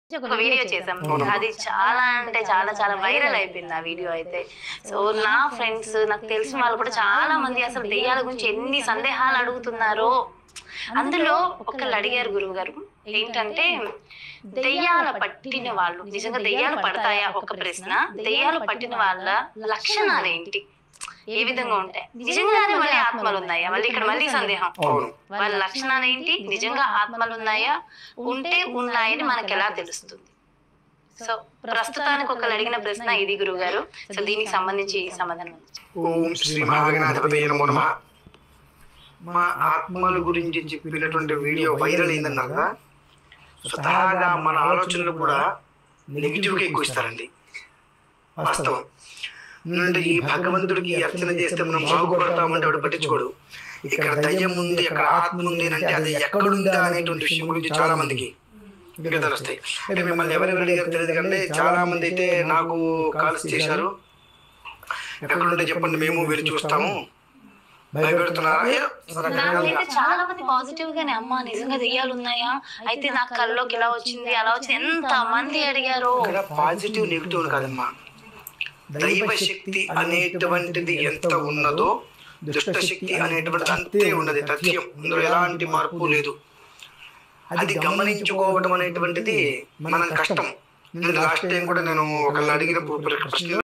ఒక వీడియో చేసాం అది చాలా అంటే చాలా చాలా వైరల్ అయిపోయింది ఆ వీడియో అయితే సో నా ఫ్రెండ్స్ నాకు తెలిసిన వాళ్ళు కూడా చాలా మంది అసలు దెయ్యాల గురించి ఎన్ని సందేహాలు అడుగుతున్నారో అందులో ఒకళ్ళు అడిగారు గురువు గారు ఏంటంటే దెయ్యాల పట్టిన వాళ్ళు నిజంగా దెయ్యాలు పడతాయా ఒక ప్రశ్న దెయ్యాలు పట్టిన వాళ్ళ లక్షణాలు ఏంటి ఏ విధంగా ఉంటాయి నిజంగానే మళ్ళీ ఆత్మలు ఉన్నాయా మళ్ళీ ఇక్కడ మళ్ళీ సందేహం అవును వాళ్ళ లక్షణాలు ఏంటి నిజంగా ఆత్మలు ఉన్నాయా ఉంటే ఉన్నాయని మనకు ఎలా తెలుస్తుంది సో ప్రస్తుతానికి ఒకళ్ళు అడిగిన ప్రశ్న ఇది గురువు గారు సో దీనికి సంబంధించి సమాధానం ఇవ్వండి. ఓం శ్రీ మహాగణాధిపతి నమో మా ఆత్మల గురించి చెప్పినటువంటి వీడియో వైరల్ అయిందన్నాక స్వతహాగా మన ఆలోచనలు కూడా నెగిటివ్గా ఎక్కువ ఇస్తారండి వాస్తవం నుండి ఈ భగవంతుడికి అర్చన చేస్తే మనం బాగుపడతామంటే వాడు పట్టించుకోడు ఇక్కడ దయ్యం ఉంది అక్కడ ఆత్మ ఉంది అంటే అది ఎక్కడుందా అనేటువంటి విషయం గురించి చాలా మందికి ఇంకా తెలుస్తాయి అంటే మిమ్మల్ని ఎవరెవరు అడిగారు తెలియదు కానీ చాలా మంది అయితే నాకు కాల్స్ చేశారు ఎక్కడుంటే చెప్పండి మేము వెళ్ళి చూస్తాము భయపెడుతున్నారా ఏదో రకరకాలుగా. నాకైతే చాలా మంది పాజిటివ్ గానే అమ్మా నిజంగా దెయ్యాలు ఉన్నాయా అయితే నా కల్లోకి ఎలా వచ్చింది అలా వచ్చింది ఎంత మంది అడిగారు ఇక్కడ పాజిటివ్ నెగిటివ్ కాదమ్మా దైవ శక్తి అనేటువంటిది ఎంత ఉన్నదో దుష్ట శక్తి అనేటువంటిది అంతే ఉన్నది తథ్యం ఇందులో ఎలాంటి మార్పు లేదు అది గమనించుకోవడం అనేటువంటిది మన కష్టం లాస్ట్ టైం కూడా నేను ఒకళ్ళు అడిగిన ప్రశ్న